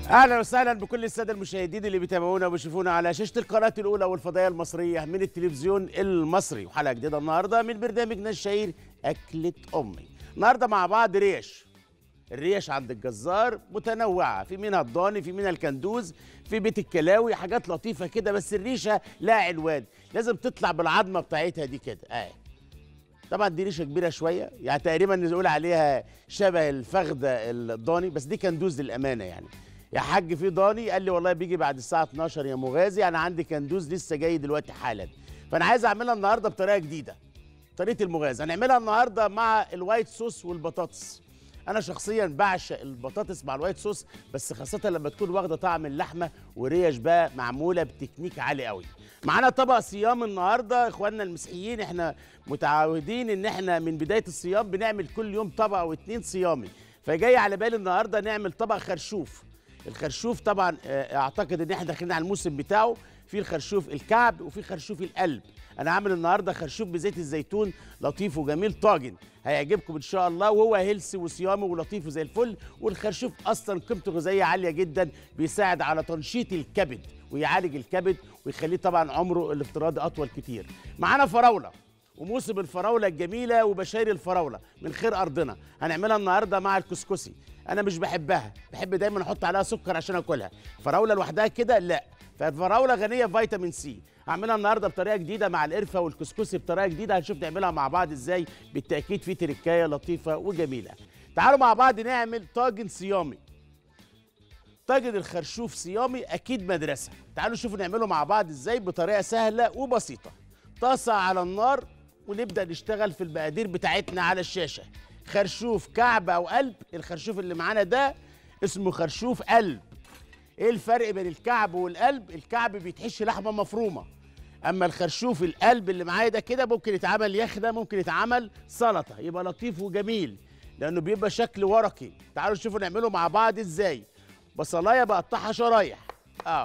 اهلا وسهلا بكل الساده المشاهدين اللي بيتابعونا وبيشوفونا على شاشه القناه الاولى والفضائيه المصريه من التلفزيون المصري وحلقه جديده النهارده من برنامجنا الشهير اكله امي النهارده مع بعض ريش الريش عند الجزار متنوعه في منها الضاني في منها الكندوز في بيت الكلاوي حاجات لطيفه كده بس الريشه لها عنوان لازم تطلع بالعظمه بتاعتها دي كده اهي طبعا دي ريشه كبيره شويه يعني تقريبا نقول عليها شبه الفخده الضاني بس دي كندوز للامانه يعني يا حاج في ضاني قال لي والله بيجي بعد الساعه 12 يا مغازي انا عندي كندوز لسه جاي دلوقتي حالا فانا عايز اعملها النهارده بطريقه جديده طريقه المغازي هنعملها النهارده مع الوايت صوص والبطاطس انا شخصيا بعشق البطاطس مع الوايت صوص بس خاصه لما تكون واخده طعم اللحمه وريش بقى معموله بتكنيك عالي قوي معانا طبق صيام النهارده اخواننا المسيحيين احنا متعودين ان احنا من بدايه الصيام بنعمل كل يوم طبق او اتنين صيامي فجاي على بالي النهارده نعمل طبق خرشوف الخرشوف طبعا آه، اعتقد ان احنا داخلين على الموسم بتاعه في الخرشوف الكعب وفي خرشوف القلب انا عامل النهارده خرشوف بزيت الزيتون لطيف وجميل طاجن هيعجبكم ان شاء الله وهو هيلسي وصيامي ولطيف وزي الفل والخرشوف اصلا قيمته الغذائيه عاليه جدا بيساعد على تنشيط الكبد ويعالج الكبد ويخليه طبعا عمره الافتراضي اطول كتير معانا فراوله وموسم الفراوله الجميله وبشاير الفراوله من خير ارضنا هنعملها النهارده مع الكسكسي انا مش بحبها بحب دايما احط عليها سكر عشان اكلها فراوله لوحدها كده لا فالفراوله غنيه بفيتامين سي هعملها النهارده بطريقه جديده مع القرفه والكسكسي بطريقه جديده هنشوف نعملها مع بعض ازاي بالتاكيد في تركايه لطيفه وجميله تعالوا مع بعض نعمل طاجن صيامي طاجن الخرشوف صيامي اكيد مدرسه تعالوا نشوفوا نعمله مع بعض ازاي بطريقه سهله وبسيطه طاسه على النار ونبدا نشتغل في المقادير بتاعتنا على الشاشه خرشوف كعب او قلب الخرشوف اللي معانا ده اسمه خرشوف قلب ايه الفرق بين الكعب والقلب الكعب بيتحش لحمه مفرومه اما الخرشوف القلب اللي معايا ده كده ممكن يتعمل يخده ممكن يتعمل سلطه يبقى لطيف وجميل لانه بيبقى شكل ورقي تعالوا نشوفوا نعمله مع بعض ازاي بصلايه بقطعها شرايح اه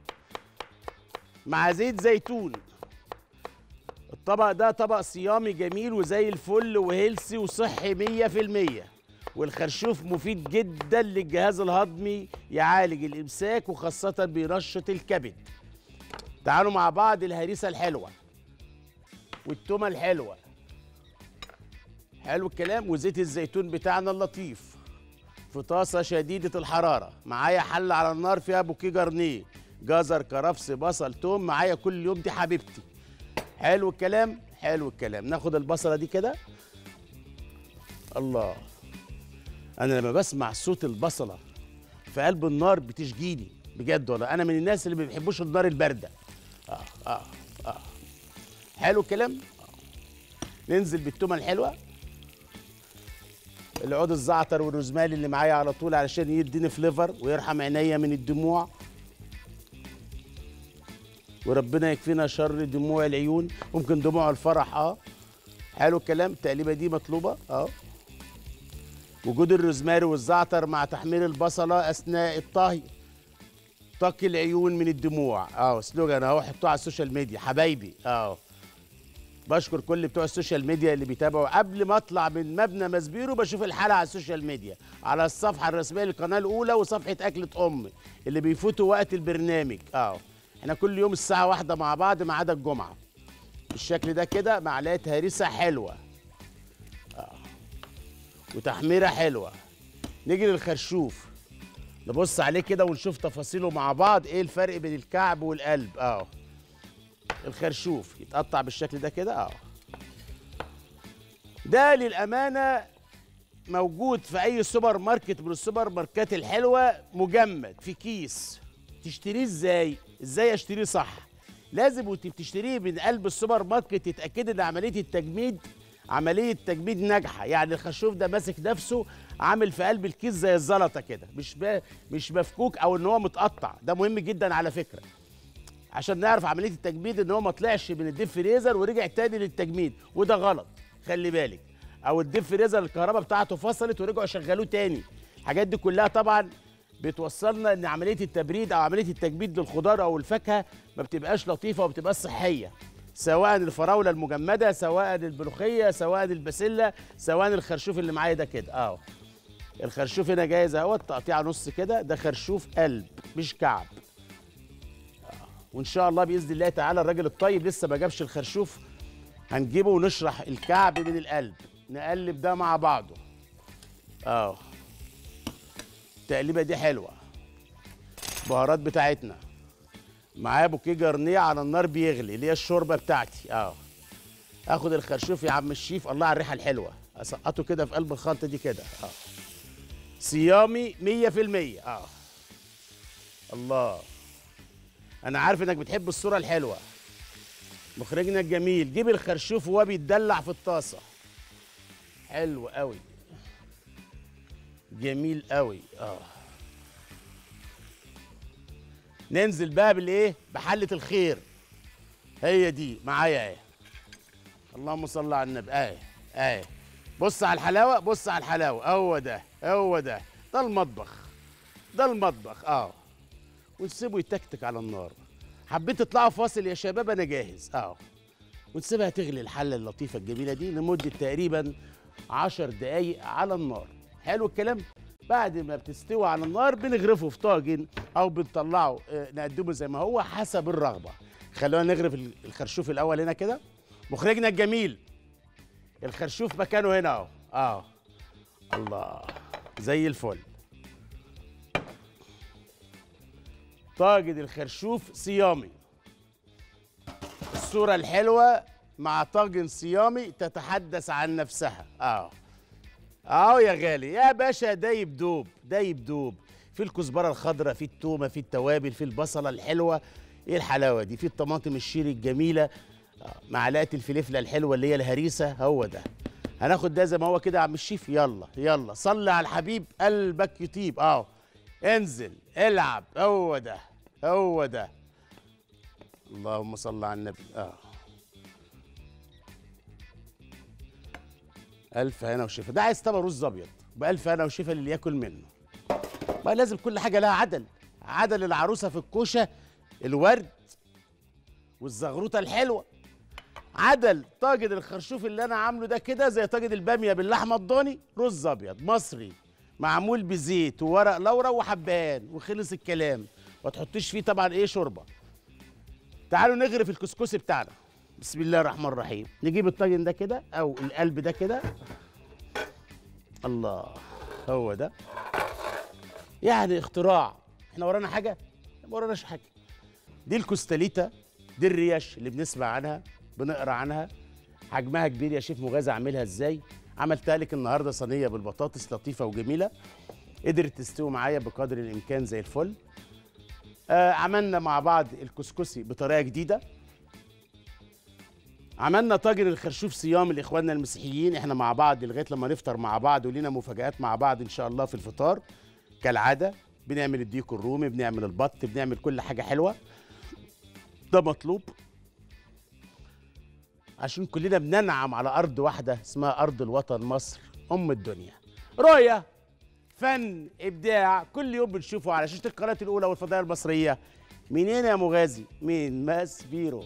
مع زيت زيتون الطبق ده طبق صيامي جميل وزي الفل وهيلسي وصحي مية في المية والخرشوف مفيد جدا للجهاز الهضمي يعالج الإمساك وخاصة بينشط الكبد تعالوا مع بعض الهريسة الحلوة والتومة الحلوة حلو الكلام وزيت الزيتون بتاعنا اللطيف في طاسة شديدة الحرارة معايا حلة على النار فيها بوكيه جرنيه جزر كرفس بصل توم معايا كل يوم دي حبيبتي حلو الكلام حلو الكلام ناخد البصله دي كده الله انا لما بسمع صوت البصله في قلب النار بتشجيني بجد والله انا من الناس اللي ما بيحبوش النار البارده اه اه اه حلو الكلام آه. ننزل بالتومه الحلوه العود الزعتر والروزماري اللي معايا على طول علشان يديني فليفر ويرحم عينيا من الدموع وربنا يكفينا شر دموع العيون ممكن دموع الفرح اه حلو الكلام التقليبه دي مطلوبه اه وجود الروزماري والزعتر مع تحمير البصله اثناء الطهي تقي العيون من الدموع اه سلوجان اهو حطوه على السوشيال ميديا حبايبي اه بشكر كل بتوع السوشيال ميديا اللي بيتابعوا قبل ما اطلع من مبنى مسبيرو بشوف الحلقه على السوشيال ميديا على الصفحه الرسميه للقناه الاولى وصفحه اكله امي اللي بيفوتوا وقت البرنامج اه احنا كل يوم الساعة واحدة مع بعض ما عدا الجمعة بالشكل ده كده معلقة هريسة حلوة آه. وتحميرة حلوة نيجي للخرشوف نبص عليه كده ونشوف تفاصيله مع بعض ايه الفرق بين الكعب والقلب اه الخرشوف يتقطع بالشكل ده كده اه ده للأمانة موجود في أي سوبر ماركت من السوبر ماركات الحلوة مجمد في كيس تشتريه ازاي ازاي اشتريه صح لازم وانت بتشتريه من قلب السوبر ماركت تتاكدي ان عمليه التجميد عمليه تجميد ناجحه يعني الخرشوف ده ماسك نفسه عامل في قلب الكيس زي الزلطه كده مش ب... مش مفكوك او ان هو متقطع ده مهم جدا على فكره عشان نعرف عمليه التجميد ان هو ما طلعش من الديب فريزر ورجع تاني للتجميد وده غلط خلي بالك او الديب فريزر الكهرباء بتاعته فصلت ورجعوا شغلوه تاني الحاجات دي كلها طبعا بتوصلنا ان عمليه التبريد او عمليه التجميد للخضار او الفاكهه ما بتبقاش لطيفه وما بتبقاش صحيه سواء الفراوله المجمده سواء الملوخيه سواء البسله سواء الخرشوف اللي معايا ده كده اه الخرشوف هنا جاهز اهوت تقطيعه نص كده ده خرشوف قلب مش كعب آه. وان شاء الله باذن الله تعالى الراجل الطيب لسه ما جابش الخرشوف هنجيبه ونشرح الكعب من القلب نقلب ده مع بعضه اه التقليبه دي حلوه البهارات بتاعتنا معاه بوكيه جرنيه على النار بيغلي اللي هي الشوربه بتاعتي اه اخد الخرشوف يا عم الشيف الله على الريحه الحلوه اسقطه كده في قلب الخلطه دي كده اه صيامي 100% اه الله انا عارف انك بتحب الصوره الحلوه مخرجنا الجميل جيب الخرشوف وهو بيتدلع في الطاسه حلو قوي جميل قوي اه ننزل بقى بالايه بحله الخير هي دي معايا اهي اللهم صل على النبي اهي اهي بص على الحلاوه بص على الحلاوه هو ده هو ده ده المطبخ ده المطبخ اه ونسيبه يتكتك على النار حبيت تطلعوا فاصل يا شباب انا جاهز اه ونسيبها تغلي الحله اللطيفه الجميله دي لمده تقريبا عشر دقايق على النار حلو الكلام بعد ما بتستوي على النار بنغرفه في طاجن او بنطلعه آه، نقدمه زي ما هو حسب الرغبه خلونا نغرف ال- الخرشوف الاول هنا كده مخرجنا الجميل الخرشوف مكانه هنا اهو اه الله زي الفل طاجن الخرشوف صيامي الصورة الحلوة مع طاجن صيامي تتحدث عن نفسها اه اه يا غالي يا باشا ده يبدوب ده يبدوب في الكزبرة الخضراء في التومة في التوابل في البصلة الحلوة ايه الحلاوة دي في الطماطم الشيري الجميلة آه، معلقة الفلفلة الحلوة اللي هي الهريسة هو ده هناخد ده زي ما هو كده يا عم الشيف يلا يلا صلي على الحبيب قلبك يطيب اه انزل العب هو ده هو ده اللهم صل على النبي اه ألف هنا وشفا ده عايز طبق رز أبيض بألف هنا وشفا للي ياكل منه ما لازم كل حاجة لها عدل عدل العروسة في الكوشة الورد والزغروطة الحلوة عدل طاجن الخرشوف اللي أنا عامله ده كده زي طاجن البامية باللحمة الضاني رز أبيض مصري معمول بزيت وورق لورا وحبهان وخلص الكلام ما تحطيش فيه طبعا ايه شوربه تعالوا نغرف الكسكسي بتاعنا بسم الله الرحمن الرحيم نجيب الطاجن ده كده او القلب ده كده الله هو ده يعني اختراع احنا ورانا حاجه ما وراناش حاجه دي الكوستاليتا دي الريش اللي بنسمع عنها بنقرا عنها حجمها كبير يا شيف مغازي اعملها ازاي عملتها لك النهارده صينيه بالبطاطس لطيفه وجميله قدرت تستوي معايا بقدر الامكان زي الفل آه عملنا مع بعض الكسكسي بطريقه جديده عملنا طاجن الخرشوف صيام لاخواننا المسيحيين احنا مع بعض لغايه لما نفطر مع بعض ولينا مفاجآت مع بعض ان شاء الله في الفطار كالعاده بنعمل الديك الرومي بنعمل البط بنعمل كل حاجه حلوه ده مطلوب عشان كلنا بننعم على ارض واحده اسمها ارض الوطن مصر ام الدنيا رؤيه فن ابداع كل يوم بنشوفه على شاشه القناه الاولى والفضائيه المصريه منين يا مغازي من ماس بيرو